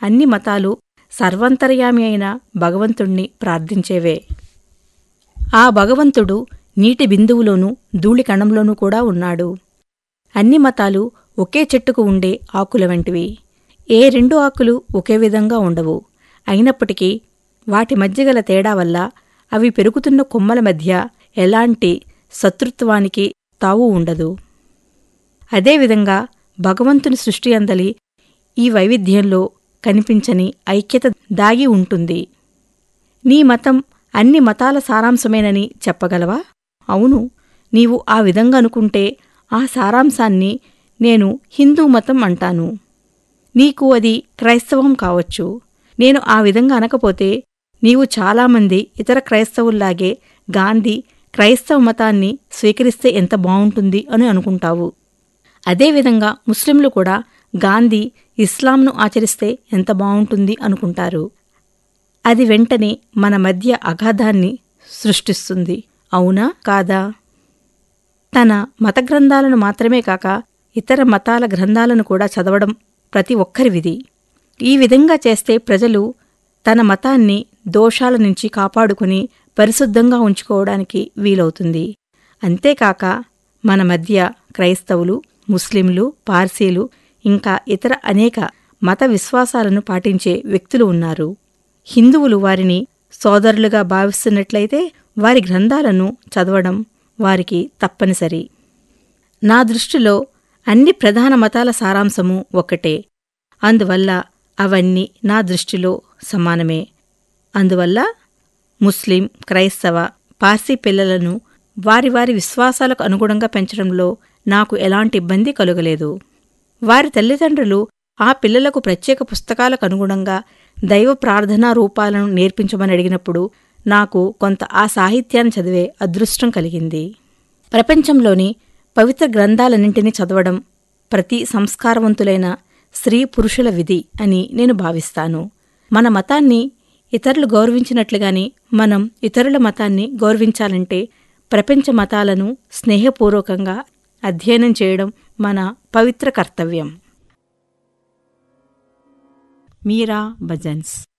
అన్ని మతాలు సర్వంతర్యామి అయిన భగవంతుణ్ణి ప్రార్థించేవే ఆ భగవంతుడు నీటి బిందువులోనూ ధూళి కణంలోనూ కూడా ఉన్నాడు అన్ని మతాలు ఒకే చెట్టుకు ఉండే ఆకుల వంటివి ఏ రెండు ఆకులు ఒకే విధంగా ఉండవు అయినప్పటికీ వాటి మధ్య గల తేడా వల్ల అవి పెరుగుతున్న కొమ్మల మధ్య ఎలాంటి శత్రుత్వానికి తావు ఉండదు అదేవిధంగా భగవంతుని సృష్టి అందలి ఈ వైవిధ్యంలో కనిపించని ఐక్యత దాగి ఉంటుంది నీ మతం అన్ని మతాల సారాంశమేనని చెప్పగలవా అవును నీవు ఆ విధంగా అనుకుంటే ఆ సారాంశాన్ని నేను హిందూ మతం అంటాను నీకు అది క్రైస్తవం కావచ్చు నేను ఆ విధంగా అనకపోతే నీవు చాలామంది ఇతర క్రైస్తవుల్లాగే గాంధీ క్రైస్తవ మతాన్ని స్వీకరిస్తే ఎంత బావుంటుంది అని అనుకుంటావు అదేవిధంగా ముస్లింలు కూడా గాంధీ ఇస్లాంను ఆచరిస్తే ఎంత బావుంటుంది అనుకుంటారు అది వెంటనే మన మధ్య అగాధాన్ని సృష్టిస్తుంది అవునా కాదా తన మత గ్రంథాలను మాత్రమే కాక ఇతర మతాల గ్రంథాలను కూడా చదవడం ప్రతి ఒక్కరి విధి ఈ విధంగా చేస్తే ప్రజలు తన మతాన్ని దోషాల నుంచి కాపాడుకుని పరిశుద్ధంగా ఉంచుకోవడానికి వీలవుతుంది అంతేకాక మన మధ్య క్రైస్తవులు ముస్లింలు పార్సీలు ఇంకా ఇతర అనేక మత విశ్వాసాలను పాటించే వ్యక్తులు ఉన్నారు హిందువులు వారిని సోదరులుగా భావిస్తున్నట్లయితే వారి గ్రంథాలను చదవడం వారికి తప్పనిసరి నా దృష్టిలో అన్ని ప్రధాన మతాల సారాంశము ఒక్కటే అందువల్ల అవన్నీ నా దృష్టిలో సమానమే అందువల్ల ముస్లిం క్రైస్తవ పార్సీ పిల్లలను వారి వారి విశ్వాసాలకు అనుగుణంగా పెంచడంలో నాకు ఎలాంటి ఇబ్బంది కలుగలేదు వారి తల్లిదండ్రులు ఆ పిల్లలకు ప్రత్యేక పుస్తకాలకు అనుగుణంగా దైవ ప్రార్థనా రూపాలను నేర్పించమని అడిగినప్పుడు నాకు కొంత ఆ సాహిత్యాన్ని చదివే అదృష్టం కలిగింది ప్రపంచంలోని పవిత్ర గ్రంథాలన్నింటినీ చదవడం ప్రతి సంస్కారవంతులైన స్త్రీ పురుషుల విధి అని నేను భావిస్తాను మన మతాన్ని ఇతరులు గౌరవించినట్లుగాని మనం ఇతరుల మతాన్ని గౌరవించాలంటే ప్రపంచ మతాలను స్నేహపూర్వకంగా అధ్యయనం చేయడం మన పవిత్ర కర్తవ్యం మీరా భజన్స్